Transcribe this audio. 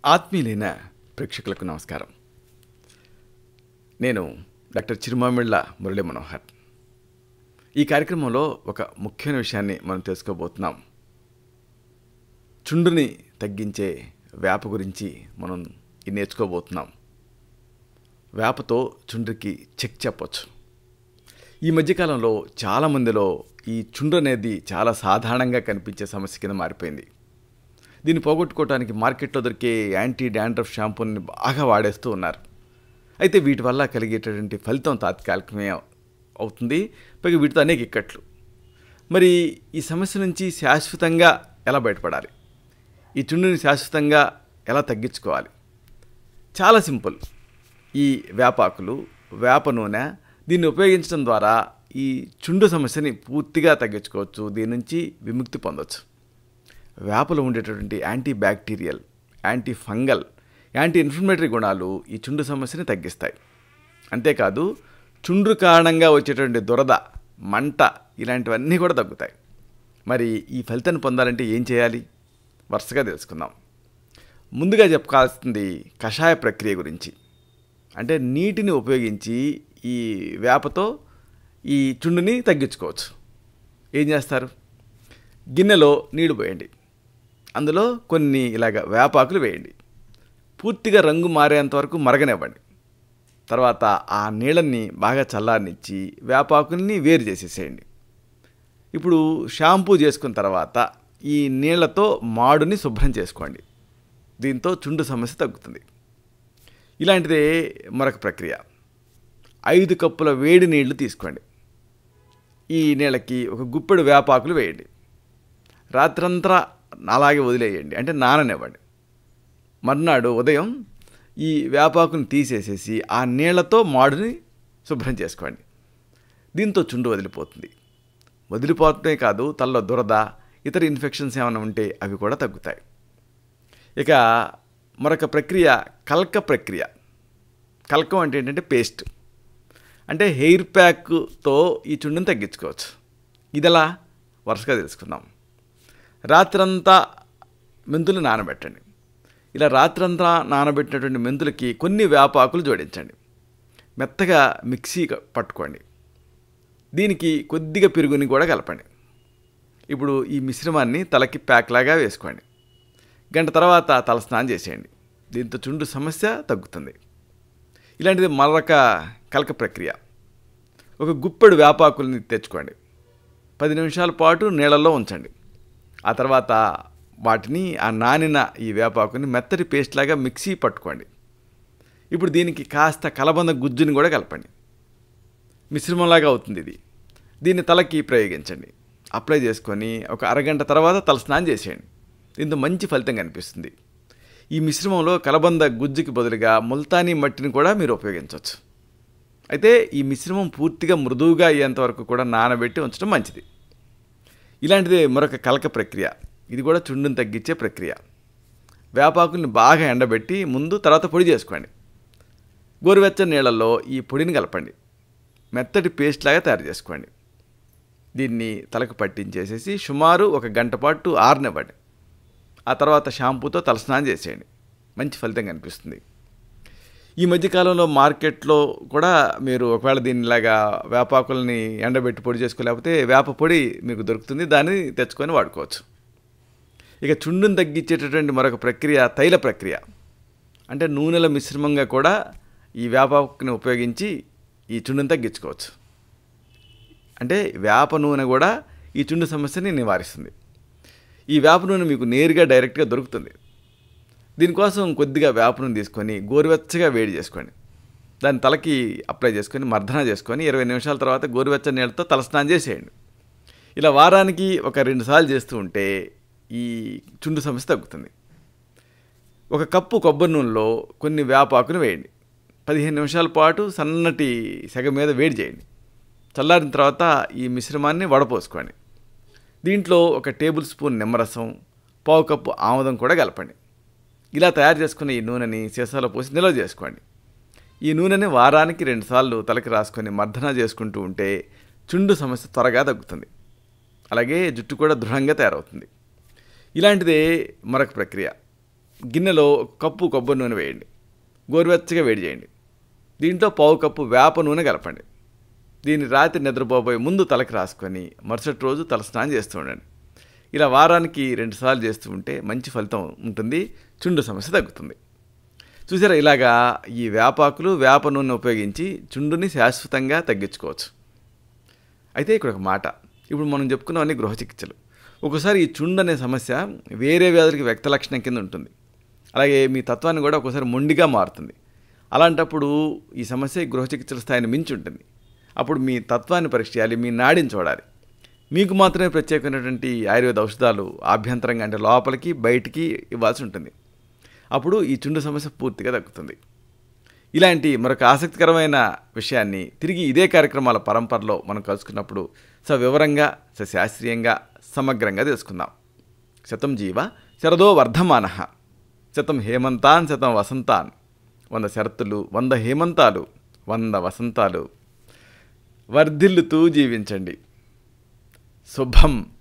ఆత్మీయులైన ప్రేక్షకులకు నమస్కారం నేను డాక్టర్ చిరుమామిళ్ళ మురళీ మనోహర్ ఈ కార్యక్రమంలో ఒక ముఖ్యమైన విషయాన్ని మనం తెలుసుకోబోతున్నాం చుండుని తగ్గించే వేప గురించి మనం ఇది నేర్చుకోబోతున్నాం వేపతో చుండ్రికి చెక్ చెప్పొచ్చు ఈ మధ్యకాలంలో చాలామందిలో ఈ చుండ్రు అనేది చాలా సాధారణంగా కనిపించే సమస్య కింద మారిపోయింది దీన్ని పోగొట్టుకోవడానికి మార్కెట్లో దొరికే యాంటీ డాండ్రఫ్ షాంపూని బాగా వాడేస్తూ ఉన్నారు అయితే వీటి వల్ల కలిగేటటువంటి ఫలితం తాత్కాలికమే అవుతుంది పైగా వీటితో అనేక ఇక్కట్లు మరి ఈ సమస్య నుంచి శాశ్వతంగా ఎలా బయటపడాలి ఈ చుండుని శాశ్వతంగా ఎలా తగ్గించుకోవాలి చాలా సింపుల్ ఈ వేపాకులు వేప నూనె దీన్ని ఉపయోగించడం ద్వారా ఈ చుండు సమస్యని పూర్తిగా తగ్గించుకోవచ్చు దీని నుంచి విముక్తి పొందవచ్చు వేపలో ఉండేటటువంటి anti bacterial anti fungal anti inflammatory గుణాలు ఈ చుండు సమస్యని తగ్గిస్తాయి అంతేకాదు చుండ్రు కారణంగా వచ్చేటువంటి దురద మంట ఇలాంటివన్నీ కూడా తగ్గుతాయి మరి ఈ ఫలితాన్ని పొందాలంటే ఏం చేయాలి వరుసగా తెలుసుకుందాం ముందుగా చెప్పుకోవాల్సింది కషాయ ప్రక్రియ గురించి అంటే నీటిని ఉపయోగించి ఈ వేపతో ఈ చుండుని తగ్గించుకోవచ్చు ఏం చేస్తారు గిన్నెలో నీళ్లు పోయండి అందులో కొన్ని ఇలాగ వేపాకులు వేయండి పూర్తిగా రంగు మారేంత వరకు మరగనివ్వండి తర్వాత ఆ నీళ్ళని బాగా చల్లారనిచ్చి వేపాకుల్ని వేరు చేసేసేయండి ఇప్పుడు షాంపూ చేసుకున్న తర్వాత ఈ నీళ్లతో మాడుని శుభ్రం చేసుకోండి దీంతో చుండు సమస్య తగ్గుతుంది ఇలాంటిదే మరొక ప్రక్రియ ఐదు కప్పుల వేడి నీళ్లు తీసుకోండి ఈ నీళ్ళకి ఒక గుప్పెడు వేపాకులు వేయండి రాత్రంతా అలాగే వదిలేయండి అంటే నాననివ్వండి మర్నాడు ఉదయం ఈ వేపాకుని తీసేసేసి ఆ నీళ్లతో మాడుని శుభ్రం చేసుకోండి దీంతో చుండు వదిలిపోతుంది వదిలిపోతే కాదు తలలో దురద ఇతర ఇన్ఫెక్షన్స్ ఏమైనా ఉంటే అవి కూడా తగ్గుతాయి ఇక మరొక ప్రక్రియ కల్క ప్రక్రియ కల్కం అంటే ఏంటంటే పేస్ట్ అంటే హెయిర్ ప్యాక్తో ఈ చుండుని తగ్గించుకోవచ్చు ఇదెలా వరుసగా తెలుసుకుందాం రాత్రంతా మెంతులు నానబెట్టండి ఇలా రాత్రంతా నానబెట్టినటువంటి మెంతులకి కొన్ని వేపాకులు జోడించండి మెత్తగా మిక్సీ పట్టుకోండి దీనికి కొద్దిగా పెరుగుని కూడా కలపండి ఇప్పుడు ఈ మిశ్రమాన్ని తలకి ప్యాక్ లాగా వేసుకోండి గంట తర్వాత తల స్నానం చేసేయండి దీంతో చుండు సమస్య తగ్గుతుంది ఇలాంటిది మరొక కలక ప్రక్రియ ఒక గుప్పెడు వేపాకుల్ని తెచ్చుకోండి పది నిమిషాల పాటు నీళ్ళల్లో ఉంచండి ఆ తర్వాత వాటిని ఆ నానిన ఈ వేపాకుని మెత్తటి పేస్ట్ లాగా మిక్సీ పట్టుకోండి ఇప్పుడు దీనికి కాస్త కలబంద గుజ్జుని కూడా కలపండి మిశ్రమంలాగా అవుతుంది ఇది దీన్ని తలకి ప్రయోగించండి అప్లై చేసుకొని ఒక అరగంట తర్వాత తల స్నానం చేసేయండి దీంతో మంచి ఫలితం కనిపిస్తుంది ఈ మిశ్రమంలో కలబంద గుజ్జుకి బదులుగా ముల్తానీ మట్టిని కూడా మీరు ఉపయోగించవచ్చు అయితే ఈ మిశ్రమం పూర్తిగా మృదువుగా అయ్యేంత వరకు కూడా నానబెట్టి ఉంచడం మంచిది ఇలాంటిదే మరొక కలక ప్రక్రియ ఇది కూడా చుండుని తగ్గించే ప్రక్రియ వేపాకుల్ని బాగా ఎండబెట్టి ముందు తర్వాత పొడి చేసుకోండి గోరువెచ్చని నీళ్ళల్లో ఈ పొడిని కలపండి మెత్తటి పేస్ట్ లాగా తయారు చేసుకోండి దీన్ని తలకు పట్టించేసేసి సుమారు ఒక గంట పాటు ఆరనివ్వండి ఆ తర్వాత షాంపూతో తలస్నానం చేసేయండి మంచి ఫలితం కనిపిస్తుంది ఈ మధ్యకాలంలో మార్కెట్లో కూడా మీరు ఒకవేళ దీనిలాగా వేపాకులని ఎండబెట్టి పొడి చేసుకోలేకపోతే వేప పొడి మీకు దొరుకుతుంది దాన్ని తెచ్చుకొని వాడుకోవచ్చు ఇక చుండుని తగ్గించేటటువంటి మరొక ప్రక్రియ తైల ప్రక్రియ అంటే నూనెల మిశ్రమంగా కూడా ఈ వేపాకుని ఉపయోగించి ఈ చుండుని తగ్గించుకోవచ్చు అంటే వేప నూనె కూడా ఈ చుండు సమస్యని నివారిస్తుంది ఈ వేప నూనె మీకు నేరుగా డైరెక్ట్గా దొరుకుతుంది దీనికోసం కొద్దిగా వేప నూనె తీసుకొని గోరువెచ్చగా వేడి చేసుకోండి దాన్ని తలకి అప్లై చేసుకొని మర్దన చేసుకొని ఇరవై నిమిషాల తర్వాత గోరువెచ్చని నీళ్ళతో తలస్నానం చేసేయండి ఇలా వారానికి ఒక రెండు సార్లు చేస్తూ ఉంటే ఈ చుండు సమస్య తగ్గుతుంది ఒక కప్పు కొబ్బరి నూనెలో కొన్ని వేపాకును వేయండి పదిహేను నిమిషాల పాటు సన్నటి సెగ మీద వేడి చేయండి చల్లారిన తర్వాత ఈ మిశ్రమాన్ని వడపోసుకోండి దీంట్లో ఒక టేబుల్ స్పూన్ నిమ్మరసం పావు కప్పు ఆముదం కూడా కలపండి ఇలా తయారు చేసుకున్న ఈ నూనెని సీసాలో పోసి నిల్వ చేసుకోండి ఈ నూనెని వారానికి రెండుసార్లు తలకి రాసుకొని మర్దన చేసుకుంటూ ఉంటే చుండు సమస్య త్వరగా తగ్గుతుంది అలాగే జుట్టు కూడా దృఢంగా తయారవుతుంది ఇలాంటిదే మరొక ప్రక్రియ గిన్నెలో ఒక కప్పు కొబ్బరి నూనె వేయండి గోరువెచ్చగా వేడి చేయండి దీంట్లో పావు కప్పు వేప నూనె కలపండి దీన్ని రాత్రి నిద్రపోబోయే ముందు తలకి రాసుకొని మరుసటి రోజు తల స్నానం చేస్తూ ఉండండి ఇలా వారానికి రెండుసార్లు చేస్తూ ఉంటే మంచి ఫలితం ఉంటుంది చుండు సమస్య తగ్గుతుంది చూసారా ఇలాగా ఈ వేపాకులు వేప నూనె ఉపయోగించి చుండుని శాశ్వతంగా తగ్గించుకోవచ్చు అయితే ఇక్కడ ఒక మాట ఇప్పుడు మనం చెప్పుకున్నవన్నీ గృహ చికిత్సలు ఒకసారి ఈ చుండు అనే సమస్య వేరే వ్యాధులకి వ్యక్త లక్షణం కింద ఉంటుంది అలాగే మీ తత్వాన్ని కూడా ఒకసారి మొండిగా మారుతుంది అలాంటప్పుడు ఈ సమస్య ఈ గృహ చికిత్సల స్థాయిని మించి ఉంటుంది అప్పుడు మీ తత్వాన్ని పరీక్ష చేయాలి మీ నాడిని చూడాలి మీకు మాత్రమే ప్రత్యేకమైనటువంటి ఆయుర్వేద ఔషధాలు ఆభ్యంతరంగా అంటే లోపలికి బయటికి ఇవ్వాల్సి ఉంటుంది అప్పుడు ఈ చుండు సమస్య పూర్తిగా తగ్గుతుంది ఇలాంటి మరొక ఆసక్తికరమైన విషయాన్ని తిరిగి ఇదే కార్యక్రమాల పరంపరలో మనం కలుసుకున్నప్పుడు సవివరంగా సశాస్త్రీయంగా సమగ్రంగా తెలుసుకుందాం శతం జీవ శరదో వర్ధమాన శతం హేమంతాన్ శతం వసంతాన్ వంద శరత్తులు వంద హేమంతాలు వంద వసంతాలు వర్ధిల్లుతూ జీవించండి శుభం